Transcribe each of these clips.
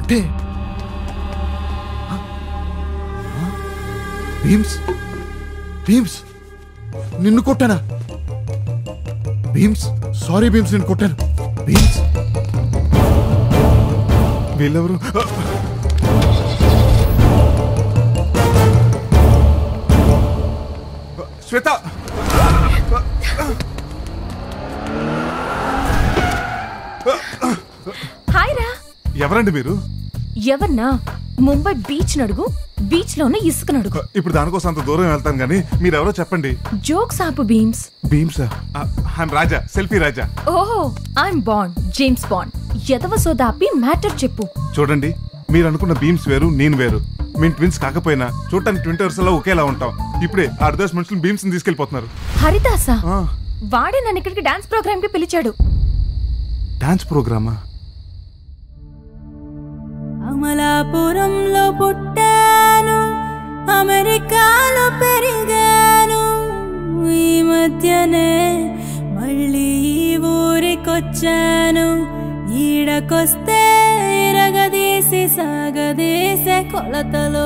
కొట్టే ఆ? ఆ? భీమ్స్ భీమ్స్ నిన్ను కొట్టానా భీమ్స్ సారీ భీమ్స్ నేను కొట్టాను భీమ్స్ వీళ్ళెవరు ఆ! శ్వేత హాయ్ రా ఎవరండి మీరు ఎవర్నా ముంబై బీచ్ నడుగు బీచ్ లో ఉన్న ఇసుక నడుగు ఇప్పుడు దానికోసం అంత దూరం వెళ్తాను కానీ మీరెవరో చెప్పండి జోక్స్ ఆపు బీమ్స్ భీమ్స్ ఐమ్ రాజా సెల్ఫీ రాజా ఓహో ఐఎమ్ బాండ్ జేమ్స్ బాండ్ ఎదవ సోదాపి మ్యాటర్ చెప్పు చూడండి మీరు అనుకున్న బీమ్స్ వేరు నేను వేరు మేము ట్విన్స్ కాకపోయినా చూడటానికి ట్విన్ టవర్స్ లో ఒకేలా ఉంటాం ఇప్పుడే ఆ అర్ధస్ మనుషులు బీమ్స్ తీసుకెళ్లిపోతున్నారు హరిదాసా వాడే నన్ను ఇక్కడికి డాన్స్ ప్రోగ్రామ్ కి పిలిచాడు డాన్స్ ప్రోగ్రామా అమలాపురంలో పుట్టాను అమెరికాలో పెరిగాను ఈ మధ్యనే మళ్ళీ ఈ ఊరికొచ్చాను ఈడకొస్తే ఇరగదీసి సాగదీసే కొలతలో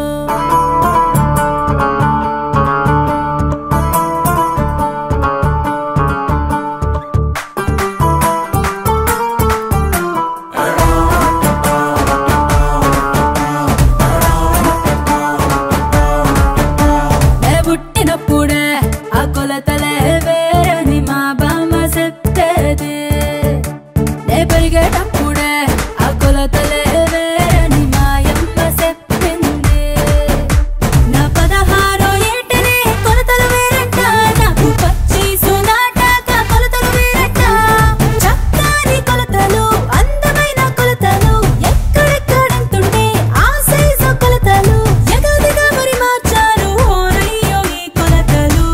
నే పుట్టినప్పుడే ఆ కొలతలే వేరని మా బామ్మ చెప్పేది నే పెరిగేటప్పుడే ఆ కొలతలే వేరని మా యమ్మ చెప్పింది నా పదహారో ఏటనే కొలతలు వేరంట నాకు పచ్చీసు నాటాక కొలతలు వేరంట చక్కని కొలతలు అందమైన కొలతలు ఎక్కడెక్కడంతుంటే ఆ సైజు కొలతలు ఎగదిగా మరి మార్చారు ఓరయ్యో ఈ కొలతలు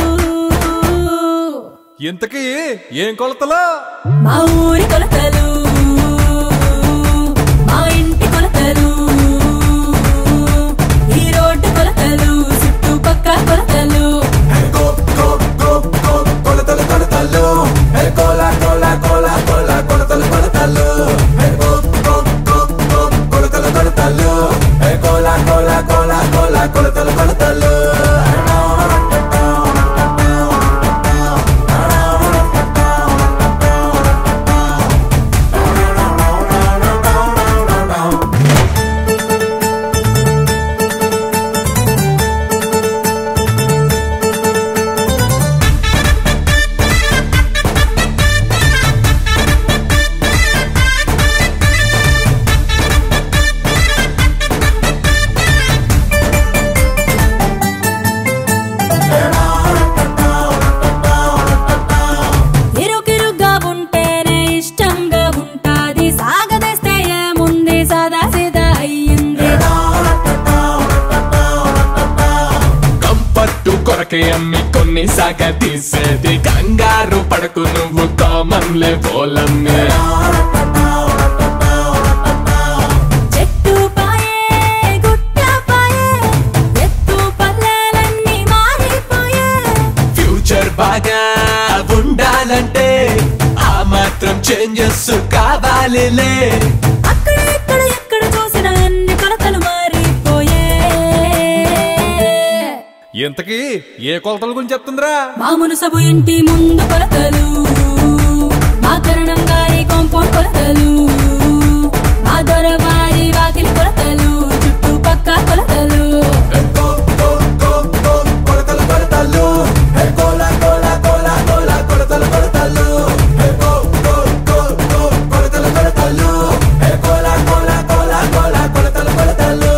ఇంతకీ ఏం కొలతలా మా ఊరి కొలతలు మా ఇంటి కొలతలు ఈ రోడ్డు కొలతలు చుట్టుపక్క కొలతలు కొలతలు కొలతలు ఏ కోల కోల కోల కోల కొలతలు కొలతలు ఏ కో కో కో కో కొలతలు కొలతలు ఏ కోల కోల కోల కోల కొలతలు కొలతలు ఇరుకిరుగ్గా ఉంటేనే ఇష్టంగా ఉంటాది సాగదేస్తే ఏముంది సాదా సీదా అయ్యింది కంపట్టు కొరకే అమ్మి కొన్ని సాగ తీసేది కంగారు పడకు నువ్వు కామన్లే పోలమ్మే చెట్టు పాయే గుట్ట పాయే ఎత్తు పల్లెలన్నీ మారిపోయే ఫ్యూచర్ బాగా ఉండాలంటే ఆ మాత్రం చేంజెస్ కావాలిలే అక్కడ ఇక్కడ ఎక్కడ చూసిన అన్ని కొలతలు మారిపోయే ఇంతకీ ఏ కొలతల గురించి చెప్తుందిరా మా మునుసబు ఇంటి ముందు కొలతలు మా కరణం గారి కాంపౌండ్ కొలతలు మా దొరవారి వాకిలి కొలతలు చుట్టుపక్క కొలతలు కొలతలు కొలతలు ఏ కోల కోల కోల కోల కొలతలు కొలతలు ఏ కో కో కో కో కొలతలు కొలతలు ఏ కోల కోల కోల కోల కొలతలు కొలతలు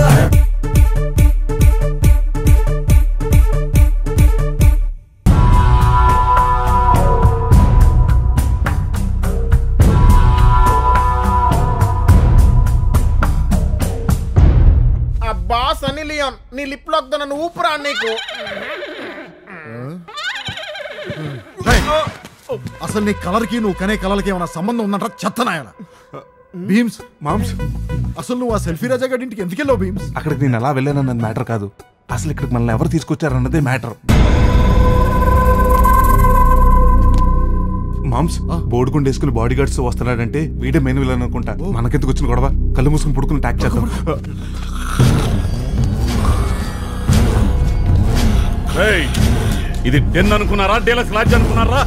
అబ్బా సన్నీ లియోన్ నీ లిప్ లాక్ నన్ను ఊపురా నీకు రేయ్, అసలు నీ కలర్ కి నువ్వు కనే కలర్కి ఏమైనా సంబంధం ఉందంట చెత్తనాయన భీమ్స్ మామ్స్ అసలు నువ్వు ఆ సెల్ఫీ రాజా గారి ఇంటికి ఎందుకు వెళ్ళావు భీమ్స్ అక్కడికి నేను ఎలా వెళ్ళానన్నది మ్యాటర్ కాదు అసలు ఇక్కడికి మనల్ని ఎవరు తీసుకొచ్చారన్నదే మ్యాటర్ మామ్స్ బోర్డుగుండు వేసుకుని బాడీ గార్డ్స్ వస్తున్నాడంటే వీడే మెయిన్ విలన్ అనుకుంటా మనకెందుకు వచ్చిన గొడవ కళ్ళు మూసుకుని పుడుకుని ట్యాక్ చేద్దాం ఏయ్, ఇది డెన్ అనుకున్నారా డేలక్స్ లాడ్జ్ అనుకున్నారా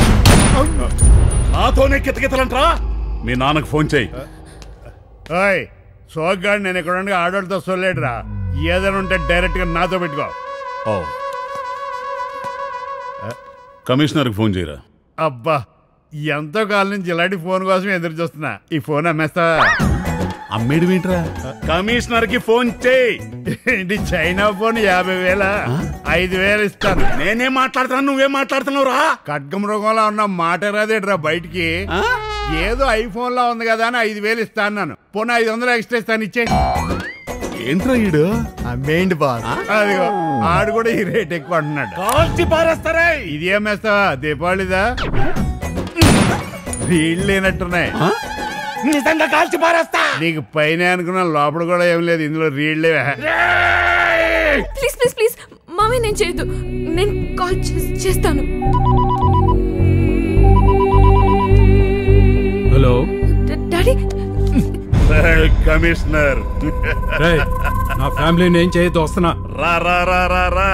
నాతోనే కితకితలంట్రా మీ నాన్నకు ఫోన్ చేయి ఓయ్ సోగ్గాడు నేను ఇక్కడ ఉండి ఆడోళ్ళతో సొల్లేడురా ఏదైనా ఉంటే డైరెక్ట్ గా నాతో పెట్టుకో ఓ కమిషనర్కి ఫోన్ చేయరా అబ్బా ఎంతో కాలం నుంచి ఇలాంటి ఫోన్ కోసం ఎదురు చూస్తున్నా ఈ ఫోన్ అమ్మేస్తా అమ్మేడు ఏంట్రా కమిషనర్ కి ఫోన్ చేయి ఇది చైనా ఫోన్ యాభై వేల ఐదు వేలు ఇస్తాను నేనేం మాట్లాడుతున్నాను నువ్వేం మాట్లాడుతున్నావు రా ఖడ్గం మృగంలో ఉన్న మాట రాదేట్రా బయటికి ఏదో ఐఫోన్ లో ఉంది కదా అని ఐదు వేలు ఇస్తాను అన్నాను పోనీ ఐదు వందలు ఎక్స్ట్రా ఇస్తాను ఇచ్చే ఏంట్రా ఈడు మెయిన్ బాస్ అదిగో ఆడు కూడా ఈ రేట్ ఎక్కువ అంటున్నాడు కాల్చి పారేస్తారే ఇది ఏమేస్తావా దీపావళిదా వీళ్ళు లేనట్టున్నాయి నిజంగా కాల్చి పారేస్తా నీకు పైన అనుకున్నా లోపల కూడా ఏం లేదు ఇందులో రీళ్లే ప్లీజ్ ప్లీజ్ ప్లీజ్ మామయ్య నేను చేయొద్దు నేను కాల్ చేస్తాను హలో డా- డాడీ కమిషనర్ రేయ్, నా ఫ్యామిలీని ఏం చేయొద్దు వస్తున్నా రా రా రా రా రా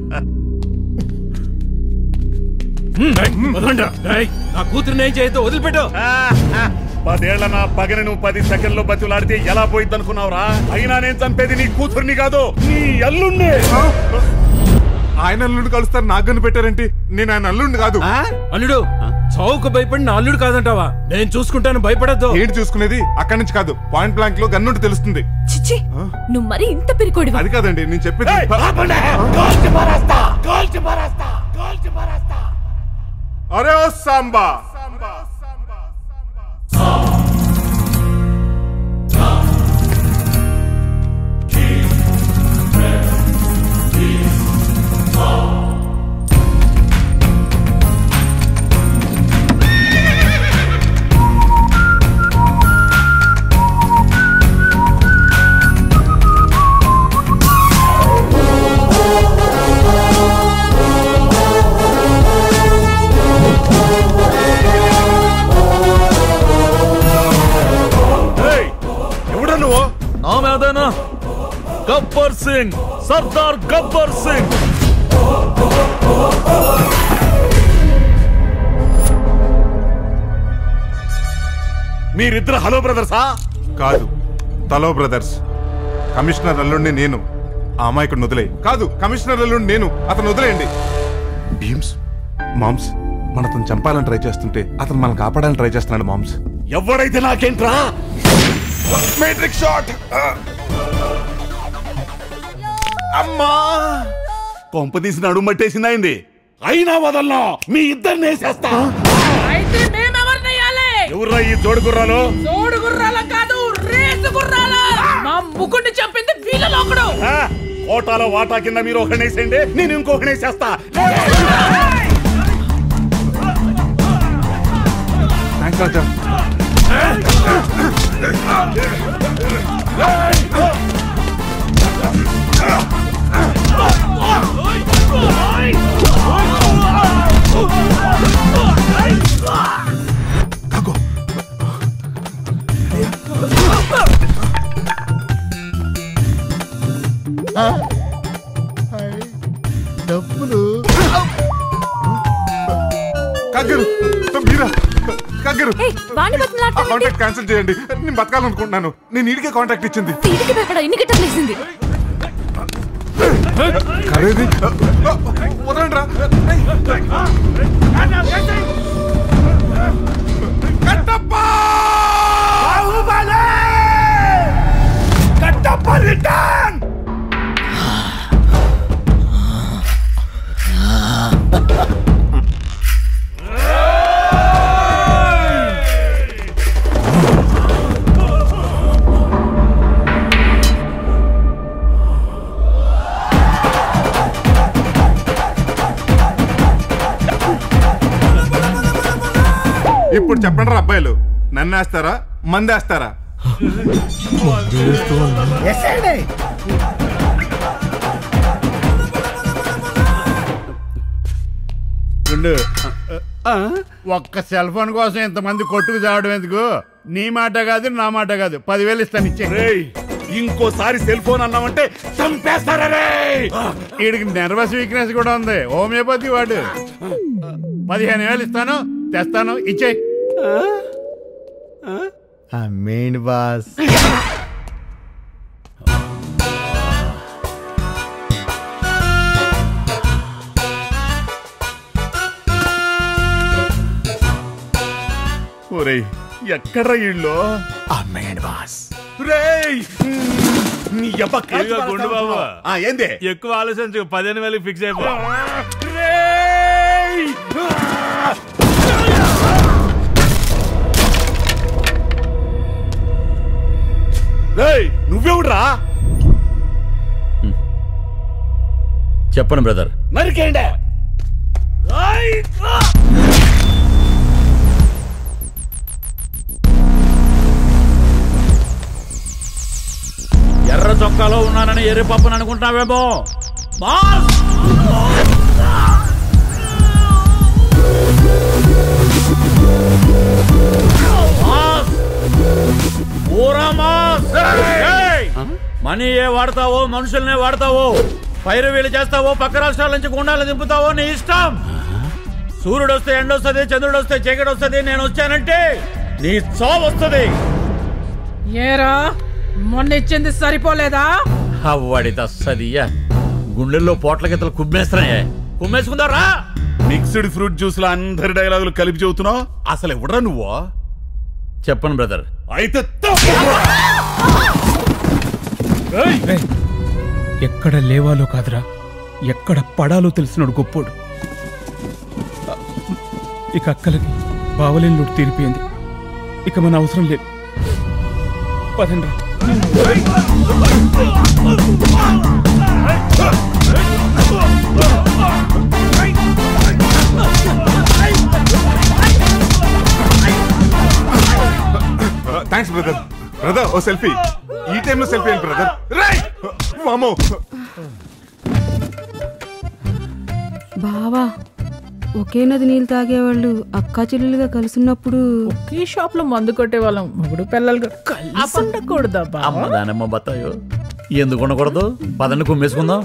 రేయ్, వదలండ్రా. రేయ్, నా కూతురుని ఏం చేయొద్దు వదిలిపెట్టు పదేళ్ల నా పగని నువ్వు పది సెకండ్లో బతులాడితే ఎలా పోయిద్ది అనుకున్నావురా అయినా నేను చంపేది నీ కూతుర్ని కాదు నీ అల్లుణ్ణి ఆయన అల్లుండి కలుస్తారు నాకు కని పెట్టారేంటి నేను ఆయన అల్లుండి కాదు అల్లుడు చౌక భయపడి నా అల్లుడు కాదంటావా నేను చూసుకుంటాను భయపడద్దు ఏంటి చూసుకునేది అక్కడి నుంచి కాదు పాయింట్ బ్లాంక్ లో గన్నుంటి తెలుస్తుంది చిచ్చి నువ్వు మరీ ఇంత పిరికోడివా అది కాదండి నేను చెప్పేది ఏయ్, ఆపండి. కాల్చి పారేస్తా కాల్చి పారేస్తా కాల్చి పారేస్తా అరే ఓ సాంబా ఏయ్, ఎవడా నువ్వు నా మీదనా గబ్బర్ సింగ్ సర్దార్ గబ్బర్ సింగ్ మీరిద్దరు హలో బ్రదర్సా కాదు తలో బ్రదర్స్ కమిషనర్ అల్లుండి నేను ఆ అమాయకుడిని వదిలే కాదు కమిషనర్ అల్లుండి నేను అతను వదిలేయండి భీమ్స్ మామ్స్ మన అతను చంపాలని ట్రై చేస్తుంటే అతను మనం కాపాడాలని ట్రై చేస్తున్నాడు మామ్స్ ఎవడైతే నాకేంట్రా మేట్రిక్ షాట్ అమ్మా కొంప తీసి నడుము పట్టేసిందైంది అయినా వదలను మీ ఇద్దరిని వేసేస్తా అయితే మేమెవరినెయ్యాలి ఎవర్రా ఈ జోడు గుర్రాలు తోడు గుర్రాల కాదు రేసు గుర్రాల మా ముగ్గురిని చంపింది వీళ్ళలో ఒకడు ఆ, ఓటాలో వాటా కింద మీరు ఒకనేసేయండి నేను ఇంకొకనేసేస్తా థ్యాంక్స్ రాజా డబ్బులు కగ్గరు మీరా కగ్గరు ఏయ్, వాణ్ణి ఆ బతిమలాడతావేంటి? కాంటాక్ట్ క్యాన్సిల్ చేయండి నేను బతకాలనుకుంటున్నాను నేను ఈడికే కాంటాక్ట్ ఇచ్చింది వీడికి భయపడ ఇన్ని గిట్టలేసింది కరేది వదలండి రా ఇప్పుడు చెప్పండి రా అబ్బాయిలు నన్ను వేస్తారా మంది వేస్తారా ఎస్ఐడి ఉండు ఒక్క సెల్ ఫోన్ కోసం ఇంతమంది కొట్టుకు చావడం ఎందుకు నీ మాట కాదు నా మాట కాదు పదివేలు ఇస్తాను ఇచ్చే రేయ్ ఇంకోసారి సెల్ ఫోన్ అన్నామంటే చంపేస్తారా రే వీడికి నర్వస్ వీక్నెస్ కూడా ఉంది హోమియోపతి వాడు పదిహేను వేలు ఇస్తాను తెస్తాను ఇచ్చే మెయిన్ బాస్ ఒరేయ్ ఎక్కడ ఇళ్ళు మెయిన్ బాస్ రేయ్ నీ యబ్బ కాల్చి ఇదిగో గుండు బాబు. పారేస్తావా? ఆ, ఏంది ఎక్కువ ఆలోచించు పదిహేను వేలకి ఫిక్స్ అయిపో రేయ్ రేయ్ నువ్వెవడ్రా చెప్పండి బ్రదర్ నరికేండే రేయ్! ఆ! ఎర్ర చొక్కాలో ఉన్నానని ఎర్రి పప్పుని అనుకుంటున్నావేమో బాస్ బాస్! ఊరా మాస్! ఏయ్! మనీ ఏ వాడతావో మనుషుల్నే వాడతావో పైరు వీలు చేస్తావో పక్క రాష్ట్రాల నుంచి గుండాలు దింపుతావో నీ ఇష్టం సూర్యుడు వస్తే ఎండ వస్తుంది చంద్రుడు వస్తే చీకటి వస్తుంది నేను వచ్చానంటే నీ చావు వస్తుంది ఏరా మొన్న ఇచ్చింది సరిపోలేదా అవ్వడి తస్సదియ్యా గుండెల్లో పోట్ల గిత్తలు కుమ్మేస్తున్నాయే కుమ్మేసుకుందారా మిక్స్డ్ ఫ్రూట్ జ్యూస్ లో అందరి డైలాగులు కలిపి చెబుతున్నావు అసలు ఎవడరా నువ్వు చెప్పను బ్రదర్ అయితే తప్పు. ఏయ్! ఎక్కడ లేవాలో కాదురా ఎక్కడ పడాలో తెలిసినోడు గొప్పోడు ఇక అక్కలకి బావలేని తీరిపోయింది ఇక మన అవసరం లేదు పదండ్రా థ్యాంక్స్ బ్రదర్ బ్రదర్ ఓ సెల్ఫీ ఈ టైంలో సెల్ఫీ ఏంటి బ్రదర్ రై మామో బావా ఒకే నది నీళ్ళు తాగేవాళ్ళు అక్కా చెల్లెలుగా కలిసినప్పుడు ఒకే షాప్ లో మందు కొట్టే వాళ్ళం మొగుడు పిల్లలుగా కలిసి ఉండకూడదా అమ్మ దానమ్మ బత్తాయో ఎందుకు ఉండకూడదు పదండి కుమ్మేసుకుందాం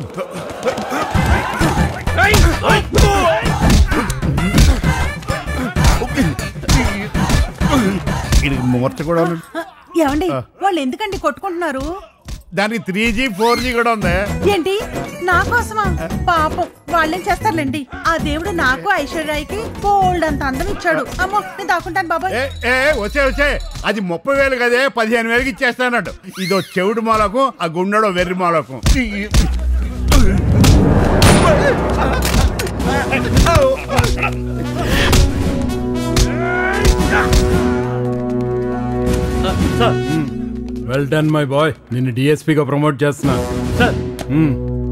వీడికి ముహూర్త కూడా ఉంది. ఏమండి వాళ్ళు ఎందుకండి కొట్టుకుంటున్నారు దానికి త్రీ జీ ఫోర్ జీ కూడా ఉంది ఏంటి నా కోసమా పాపం వాళ్ళేం చేస్తారులేండి ఆ దేవుడు నాకు ఐశ్వర్యాకి బోల్డ్ అంత అందం ఇచ్చాడు అమ్మో నేను దాక్కుంటాను బాబాయ్ ఏ ఏ వచ్చే వచ్చే అది ముప్పై వేలు కదే పదిహేను వేలకి ఇచ్చేస్తానట్టు ఇదో చెవుడు మూలకు ఆ గుండెడో వెర్రి మూలకు వెల్ డన్ మై బాయ్ నిన్ను డిఎస్పీగా ప్రమోట్ చేస్తున్నా సార్ మ్మ్.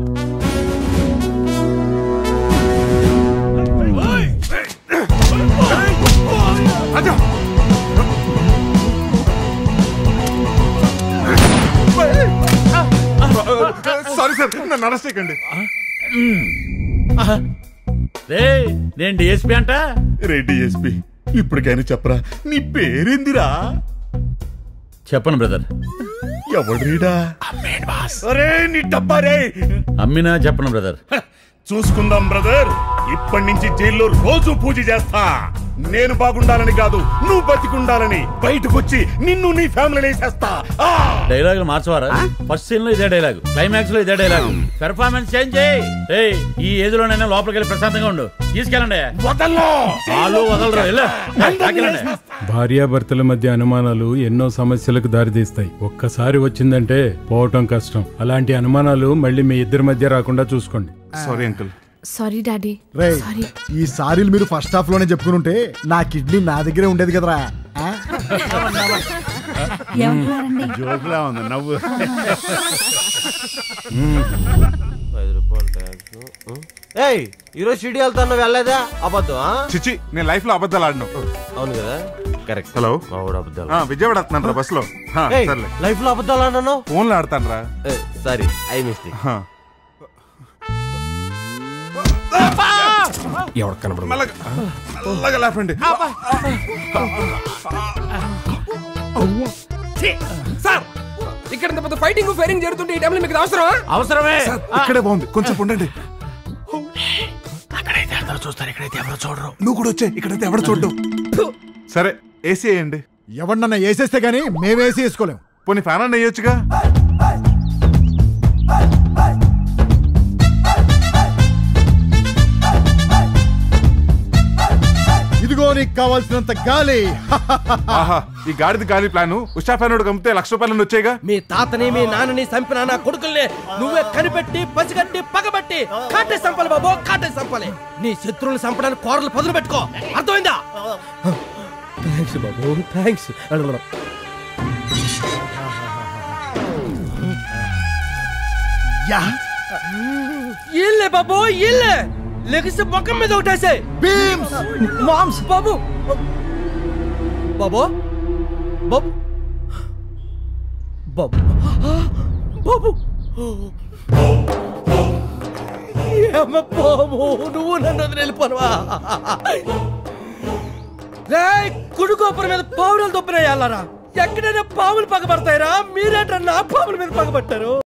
సారీ సార్ నన్ను అరెస్ట్ చేయకండి రే నేను డిఎస్పీ అంట రెడ్డి ఎస్పీ ఇప్పటికైనా చెప్పరా నీ పేరేందిరా చెప్పను బ్రదర్ ఎవడ్రీడా అరే నీ డబ్బా రే అమ్మినా చెప్పను బ్రదర్ చూసుకుందాం బ్రదర్ ఇప్పటి నుంచి జైల్లో రోజు పూజ చేస్తా నేను బాగుండాలని కాదు నువ్వు బతికుండాలని బయటకు వచ్చి నిన్ను నీ ఫ్యామిలీ వేసేస్తా ఆ! డైలాగులు మార్చవారా ఫస్ట్ సీన్ లో ఇదే డైలాగ్ క్లైమాక్స్ లో ఇదే డైలాగ్ పెర్ఫార్మెన్స్ చేంజ్ చేయి ఏయ్ ఈ ఏజ్ లోనైనా లోపలికి వెళ్ళి ప్రశాంతంగా ఉండు తీసుకెళ్ళండి వదల్లో వాళ్ళు వదలరు వెళ్ళు. ఏయ్, తాకిలండి. భార్యాభర్తల మధ్య అనుమానాలు ఎన్నో సమస్యలకు దారితీస్తాయి ఒక్కసారి వచ్చిందంటే పోవటం కష్టం అలాంటి అనుమానాలు మళ్ళీ మీ ఇద్దరి మధ్య రాకుండా చూసుకోండి సారీ అంకుల్ సారీ డాడీ రే సారీ ఈ సారీలు మీరు ఫస్ట్ హాఫ్ లోనే చెప్పుకుని ఉంటే నా కిడ్నీ నా దగ్గరే ఉండేది కదరా ఆ? ఏమంటున్నారండి జోకులా ఉంది నవ్వు ఏయ్ ఈరోజు షిడి వెళ్తాను వెళ్ళలేదా అబద్ధం ఆ? చిచి నేను లైఫ్ లో అబద్ధాలు ఆడను అవును కదా కరెక్ట్ హలో మా ఊడు అబద్ధాలు ఆ, విజయవాడ వస్తున్నాను రా బస్ లో ఏయ్, సర్లే లైఫ్ లో అబద్ధాలు అన్నాను ఫోన్లో ఆడతాను రా సారీ ఐ మిస్టేక్ ఎవరికి కనబడదు మెల్లగా మెల్లగా లేపండి ఛీ! సార్ ఇక్కడ ఇంత పెద్ద ఫైటింగ్ ఫైరింగ్ జరుగుతుంటే ఈ టైంలో మీకు ఇది అవసరమా అవసరమే సార్, ఇక్కడే బాగుంది కొంచెం ఉండండి అక్కడైతే అందరూ చూస్తారు ఇక్కడైతే ఎవరు చూడరు నువ్వు కూడా వచ్చే ఇక్కడైతే ఎవడు చూడ్డు సరే ఏసీ వేయండి ఎవరినన్నా వేసేస్తే గానీ మేము వేసి వేసుకోలేం పోనీ ఫ్యాన్ అన్న వేయొచ్చుగా ఇదిగో నీకు కావాల్సినంత గాలి ఆహా ఈ గాడిద గాలి ప్లాన్ ఉషా ఫ్యాన్ అమ్మితే లక్ష రూపాయలు వచ్చేగా మీ తాతని మీ నాన్నని చంపిన నా కొడుకుల్ని నువ్వే కనిపెట్టి పసిగట్టి పగబట్టి కాటే సంపాలి బాబు కాటే సంపాలి నీ శత్రువుని చంపడానికి కోరలు పదులు పెట్టుకో అర్థమైందా థ్యాంక్స్ బాబు థ్యాంక్స్ యా ఇల్లే బాబు ఇల్లే లెగిసి ముఖం మీద ఒకటేసే భీమ్స్ మామ్స్ బాబు బాబు బాబు బాబు బాబు ఏమ్మ బాబు నువ్వు నన్ను వదిలి వెళ్ళిపోనువా రేయ్ కుడుకోపురం మీద పావులు దొప్పిన ఎక్కడైనా పాములు పగబడతాయిరా మీరేంటన్నా పాముల మీద పగబట్టారు